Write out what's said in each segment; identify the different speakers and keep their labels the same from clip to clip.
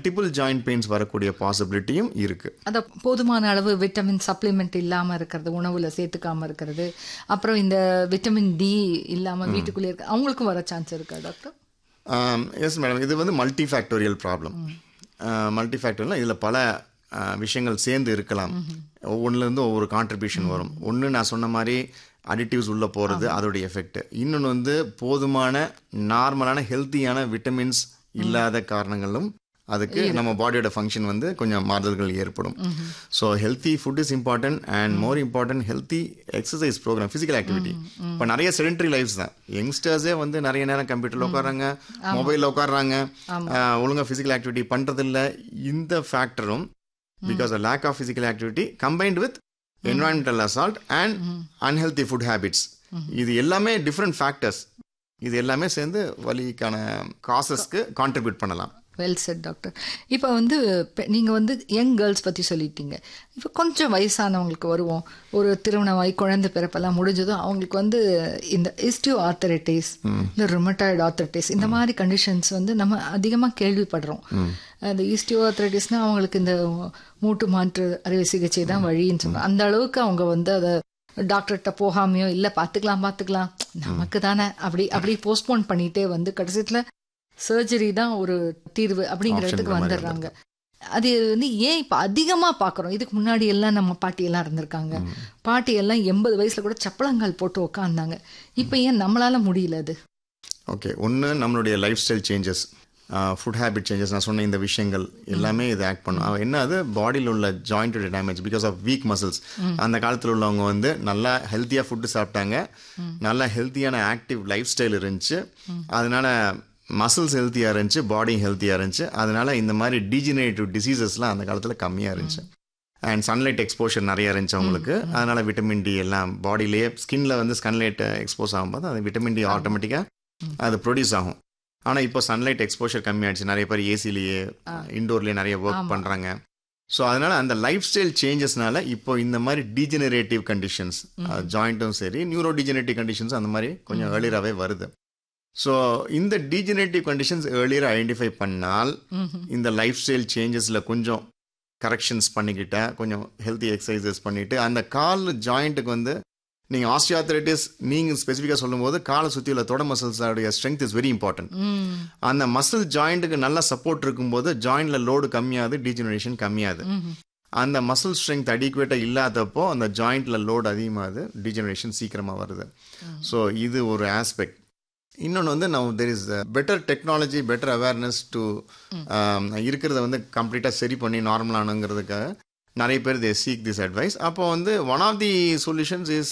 Speaker 1: multiple joint pains வரக்கூடிய பாசிபிலிட்டியும் இருக்கு
Speaker 2: அத போதுமான அளவு விட்டமின் சப்ளிமெண்ட் இல்லாம இருக்கிறது உணவுல சேர்த்துக்காம இருக்கிறது அப்புறம் இந்த விட்டமின் டி இல்லாம வீட்டுக்குள்ளே இருக்க அவங்களுக்கும் வர சான்ஸ் இருக்கா டாக்டர்
Speaker 1: எஸ் மேடம் இது வந்து multi factorial problem multi factorial இதில் பல ஆஹ், விஷயங்கள் சேர்ந்து இருக்கலாம் ஒவ்வொன்றுலேருந்து ஒவ்வொரு கான்ட்ரிபியூஷன் வரும் ஒன்று நான் சொன்ன மாதிரி அடிட்டிவ்ஸ் உள்ளே போகிறது அதோடைய எஃபெக்ட் இன்னொன்று வந்து போதுமான நார்மலான ஹெல்த்தியான விட்டமின்ஸ் இல்லாத காரணங்களும் அதுக்கு நம்ம பாடியோட ஃபங்க்ஷன் வந்து கொஞ்சம் மாறுதல்கள் ஏற்படும் so healthy food is important and more important healthy exercise program physical activity இப்போ நிறைய செடென்ட்ரி லைஃப்ஸ் தான் யங்ஸ்டர்ஸே வந்து நிறைய நேரம் கம்ப்யூட்டரில் உட்காடுறாங்க மொபைலில் உட்காடுறாங்க ஒழுங்காக ஃபிசிக்கல் ஆக்டிவிட்டி பண்ணுறதில்ல இந்த ஃபேக்டரும் because a lack of physical activity combined with environmental assault and unhealthy food habits இது எல்லாமே டிஃப்ரெண்ட் ஃபேக்டர்ஸ் இது எல்லாமே சேர்ந்து வலிக்கான காசஸ்க்கு கான்ட்ரிபியூட் பண்ணலாம்
Speaker 2: வெல் செட் டாக்டர் இப்போ வந்து பெ- நீங்க வந்து யங் கேர்ள்ஸ் பத்தி சொல்லிட்டீங்க இப்போ கொஞ்சம் வயசானவங்களுக்கு வருவோம் ஒரு திருமணமாய் குழந்தை பிறப்பெல்லாம் முடிஞ்சதும் அவங்களுக்கு வந்து இந்த இஸ்டியோ ஆர்த்தரைட்டிஸ் இந்த ருமட்டாய்டு ஆர்த்தரைட்டிஸ் இந்த மாதிரி கண்டிஷன்ஸ் வந்து நம்ம அதிகமா கேள்விப்படுறோம் அந்த ஈஸ்டியோ ஆர்த்தரைட்டிஸ்னா அவங்களுக்கு இந்த மூட்டு மாற்று அறுவை சிகிச்சை தான் வழின்னு சொல்லுவாங்க அந்த அளவுக்கு அவங்க வந்து அதை டாக்டர்கிட்ட போகாமையோ இல்ல பாத்துக்கலாம் பாத்துக்கலாம் நமக்கு தானே அப்படி அப்படி போஸ்ட்போன் பண்ணிட்டே வந்து கடைசியத்துல சர்ஜரி தான் ஒரு தீர்வு அப்படிங்கிற இடத்துக்கு
Speaker 1: Option மாதிரி
Speaker 2: வந்துடுறாங்க அது வந்து ஏன் இப்ப அதிகமா பாக்குறோம் இதுக்கு முன்னாடி எல்லாம் நம்ம பாட்டி எல்லாம் இருந்திருக்காங்க பாட்டி எல்லாம் எண்பது வயசுல கூட சப்பளங்கால் போட்டு உக்காந்தாங்க இப்ப ஏன் நம்மளால முடியல அது
Speaker 1: ஓகே ஒன்று நம்மளுடைய life style changes food habit changes நான் சொன்ன இந்த விஷயங்கள் எல்லாமே இது ஆக்ட் பண்ணும் அவன் என்ன அது பாடியில் உள்ள ஜாயிண்டோட damage because of weak muscles அந்த காலத்தில் உள்ளவங்க வந்து நல்லா ஹெல்த்தியாக ஃபுட்டு சாப்பிட்டாங்க நல்லா ஹெல்த்தியான ஆக்டிவ் லைஃப் ஸ்டைல் இருந்துச்சு அதனால மசில்ஸ் ஹெல்த்தியாக இருந்துச்சு பாடி ஹெல்த்தியாக இருந்துச்சு அதனால இந்த மாதிரி டீஜெனரேட்டிவ் டிசீசஸ்லாம் அந்த காலத்தில் கம்மியாக இருந்துச்சு அண்ட் சன்லைட் எக்ஸ்போஷர் நிறைய இருந்துச்சு அவங்களுக்கு அதனால விட்டமின் டி எல்லாம் பாடியிலேயே ஸ்கின்ல வந்து சன்லைட் எக்ஸ்போஸ் ஆகும்போது அது விட்டமின் டி ஆட்டோமேட்டிக்காக அது ப்ரொடியூஸ் ஆகும் ஆனால் இப்போ சன்லைட் எக்ஸ்போஷர் கம்மியாயிடுச்சு நிறைய பேர் ஏசிலேயே இண்டோர்லேயே நிறைய ஒர்க் பண்ணுறாங்க ஸோ அதனால அந்த லைஃப் ஸ்டைல் சேஞ்சஸ்னால இப்போ இந்த மாதிரி டீஜெனரேட்டிவ் கண்டிஷன்ஸ் ஜாயிண்ட்டும் சரி நியூரோ டீஜெனரேட்டிவ் கண்டிஷன்ஸ் அந்த மாதிரி கொஞ்சம் ஏர்லியராகவே வருது ஸோ இந்த டீஜெனரேட்டிவ் கண்டிஷன்ஸ் ஏர்லியர் ஐடென்டிஃபை பண்ணால் இந்த லைஃப் ஸ்டைல் சேஞ்சஸில் கொஞ்சம் கரெக்ஷன்ஸ் பண்ணிக்கிட்டா கொஞ்சம் ஹெல்த்தி எக்ஸசைசஸ் பண்ணிட்டு அந்த கால் ஜாயிண்ட்டுக்கு வந்து நீங்கள் ஆஸ்டியாத்திரைட்டிஸ் நீங்கள் ஸ்பெசிஃபிக்காக சொல்லும்போது காலை சுற்றி உள்ள தொட மசில்ஸோடைய ஸ்ட்ரென்த் இஸ் வெரி இம்பார்ட்டன்ட் அந்த மசில் ஜாயிண்ட்டுக்கு நல்ல சப்போர்ட் இருக்கும்போது ஜாயிண்ட்ல லோடு கம்மியாகுது டீஜெனரேஷன் கம்மியாகுது அந்த மசில் ஸ்ட்ரென்த் அடிக்குவேட்டாக இல்லாதப்போ அந்த ஜாயிண்ட்ல லோடு அதிகமாகுது டீஜெனரேஷன் சீக்கிரமாக வருது ஸோ இது ஒரு ஆஸ்பெக்ட் இன்னொன்று வந்து நம்ம there is better technology better awareness to இருக்கிறத வந்து கம்ப்ளீட்டாக சரி பண்ணி நார்மலானுங்கிறதுக்காக நிறைய பேர் தே சீக் திஸ் அட்வைஸ் அப்போ வந்து one of the solutions is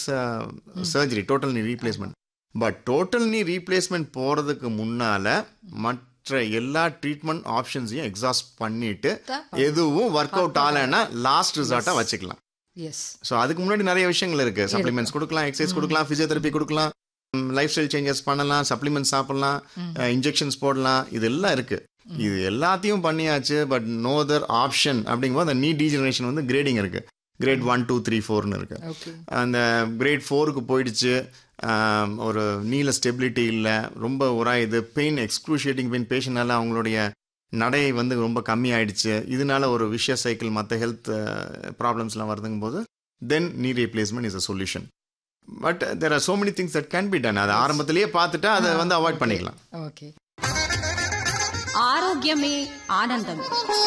Speaker 1: surgery total knee replacement but total knee replacement போகிறதுக்கு முன்னால் மற்ற எல்லா ட்ரீட்மெண்ட் ஆப்ஷன்ஸையும் எக்ஸாஸ்ட் பண்ணிட்டு எதுவும் ஒர்க் அவுட் ஆகலைன்னா லாஸ்ட் ரிசார்ட்டாக வச்சுக்கலாம்
Speaker 2: எஸ்
Speaker 1: ஸோ அதுக்கு முன்னாடி நிறைய விஷயங்கள் இருக்கு சப்ளிமெண்ட்ஸ் கொடுக்கலாம் எக்ஸசைஸ் கொடுக்கலாம் ஃபிசியோதெரப்பி கொடுக்கலாம் லைஃப் ஸ்டைல் சேஞ்சஸ் பண்ணலாம் சப்ளிமெண்ட் சாப்பிடலாம் இன்ஜெக்ஷன்ஸ் போடலாம் இது எல்லாம் இருக்கு இது எல்லாத்தையும் பண்ணியாச்சு பட் நோ அதர் ஆப்ஷன் அப்படிங்கும்போது அந்த நீ டீஜெனரேஷன் வந்து கிரேடிங் இருக்கு கிரேட் ஒன் டூ த்ரீ ஃபோர்னு இருக்கு
Speaker 2: ஓகே
Speaker 1: அந்த கிரேட் ஃபோருக்கு போயிடுச்சு ஆம், ஒரு நீல ஸ்டெபிலிட்டி இல்லை ரொம்ப உராயுது பெயின் எக்ஸ்க்ரூஷியேட்டிங் பெயின் பேஷண்ட்னால அவங்களுடைய நடை வந்து ரொம்ப கம்மி ஆயிடுச்சு இதனால ஒரு விஷய சைக்கிள் மற்ற ஹெல்த் ப்ராப்ளம்ஸ்லாம் வருதுங்கும் போது then knee replacement is a solution but there are so many things that can be done அதை ஆரம்பத்திலேயே பார்த்துட்டா அதை வந்து அவாய்ட் பண்ணிக்கலாம்
Speaker 2: ஓகே
Speaker 3: ஆரோக்கியமே ஆனந்தம்